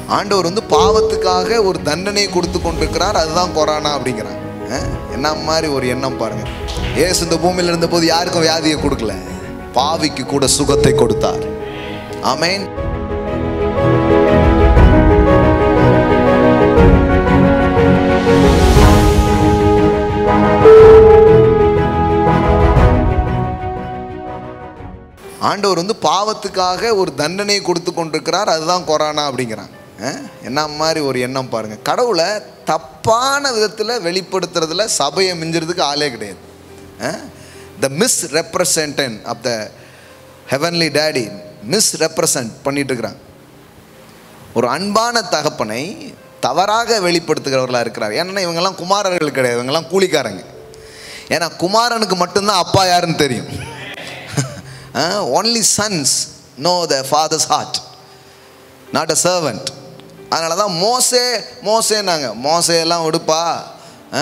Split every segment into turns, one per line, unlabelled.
ஆண்டவர் வந்து பாவத்துக்காக ஒரு தண்டனை கொடுத்து கொண்டிருக்கிறார் அதுதான் கொரோனா அப்படிங்கிறாங்க அஹ், என்ன மாதிரி ஒரு எண்ணம் பாருங்க ஏசு இந்த பூமியில் இருந்தபோது யாருக்கும் வியாதியை கொடுக்கல பாவிக்கு கூட சுகத்தை கொடுத்தார் ஆமென் ஆண்டவர் வந்து பாவத்துக்காக ஒரு தண்டனை கொடுத்து கொண்டிருக்கிறார் அதுதான் கொரோனா அப்படிங்கிறாங்க அஹ், என்ன மாதிரி ஒரு எண்ணம் பாருங்க கடவுளை தப்பான விதத்தில் வெளிப்படுத்துறதுல சபையை மிஞ்சுறதுக்கு ஆளே கிடையாது the misrepresentation of the heavenly daddy misrepresent பண்ணிட்டு இருக்கிறாங்க ஒரு அன்பான தகப்பனை தவறாக வெளிப்படுத்துகிறவர்களாக இருக்கிறார் ஏன்னா இவங்கெல்லாம் குமாரர்கள் கிடையாது இவங்கெல்லாம் கூலிக்காரங்க ஏன்னா குமாரனுக்கு மட்டும்தான் அப்பா யாருன்னு தெரியும் only sons know the father's heart not a servant அதனால தான் மோசே மோசேனாங்க மோசையெல்லாம் விடுப்பா ஆ?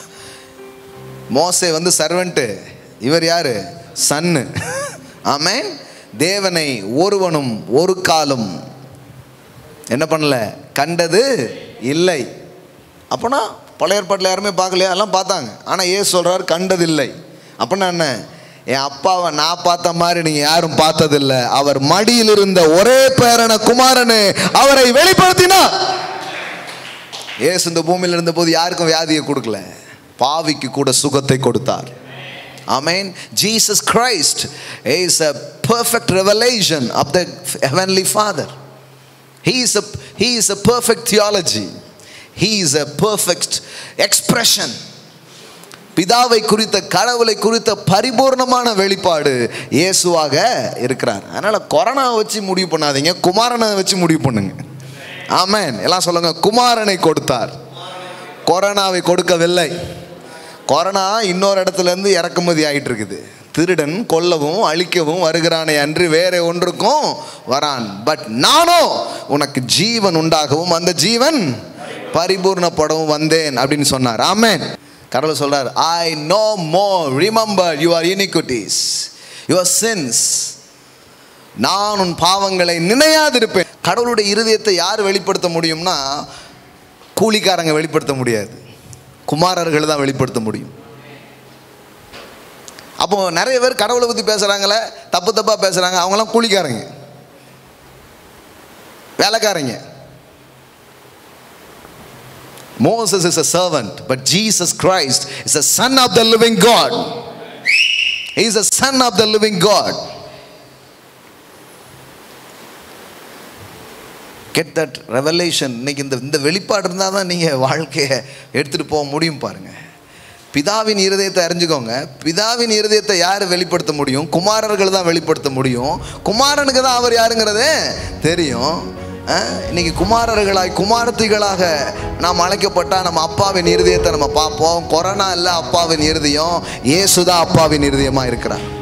மோசே வந்து சர்வெண்ட்டு இவர் யாரு சன்னு ஆமென் தேவனை ஒருவனும் ஒரு காலும் என்ன பண்ணல கண்டது இல்லை அப்போனா பழைய ஏற்பாட்டில் யாருமே பார்க்கலையா எல்லாம் பார்த்தாங்க ஆனால் ஏசு சொல்கிறார் கண்டதில்லை அப்படின்னா என்ன என் அப்பாவை நான் பார்த்த மாதிரி நீங்கள் யாரும் பார்த்ததில்லை அவர் மடியில் இருந்த ஒரே பேரன குமாரனு அவரை வெளிப்படுத்தினார் ஏசு இந்த பூமியில் இருந்தபோது யாருக்கும் வியாதியை கொடுக்கல பாவிக்கு கூட சுகத்தை கொடுத்தார் amen Jesus Christ is a perfect revelation of the heavenly father he is a he is a perfect theology he is a perfect expression பிதாவை குறித்த கடவுளை குறித்த பரிபூர்ணமான வெளிப்பாடு இயேசுவாக இருக்கிறார் அதனால கொரோனாவை வச்சு முடிவு பண்ணாதீங்க குமாரனை வச்சு முடிவு பண்ணுங்க ஆமென் எல்லாம் சொல்லுங்க குமாரனை கொடுத்தார் கொரோனாவை கொடுக்கவில்லை கொரோனா இன்னொரு இடத்துல இருந்து இறக்குமதி ஆயிட்டு இருக்குது திருடன் கொல்லவும் அழிக்கவும் வருகிறானே அன்று வேற ஒன்றுக்கும் வரான் பட் நானோ உனக்கு ஜீவன் உண்டாகவும் அந்த ஜீவன் பரிபூர்ணப்படவும் வந்தேன் அப்படின்னு சொன்னார் ஆமென் கடவுள் சொல்றார் I no more remember your iniquities your sins நான் உன் பாவங்களை நினையாதிருப்பேன் கடவுளுடைய இருதயத்தை யார் வெளிப்படுத்த முடியும்னா கூலிக்காரங்க வெளிப்படுத்த முடியாது குமாரர்கள் தான் வெளிப்படுத்த முடியும் அப்போ நிறைய பேர் கடவுளை பற்றி பேசுகிறாங்களே தப்பு தப்பாக பேசுகிறாங்க அவங்களாம் கூலிக்காரங்க வேலைக்காரங்க Moses is a servant, but Jesus Christ is the Son of the living God. He is the Son of the living God. Get that revelation இன்னைக்கு இந்த இந்த வெளிப்பாடு இருந்தால் தான் நீங்கள் வாழ்க்கையை எடுத்துகிட்டு போக முடியும் பாருங்கள் பிதாவின் இருதயத்தை அறிஞ்சுக்கோங்க பிதாவின் இருதயத்தை யார் வெளிப்படுத்த முடியும் குமாரர்கள் தான் வெளிப்படுத்த முடியும் குமாரனுக்கு தான் அவர் யாருங்கிறதே தெரியும் அஹ், இன்னைக்கு குமாரர்களாய் குமாரத்திகளாக நாம் அழைக்கப்பட்டால் நம்ம அப்பாவின் இருதயத்தை நம்ம பார்ப்போம் கொரோனா இல்லை அப்பாவின் இருதயம் இயேசு தான் அப்பாவின் இருதயமாக இருக்கிறார்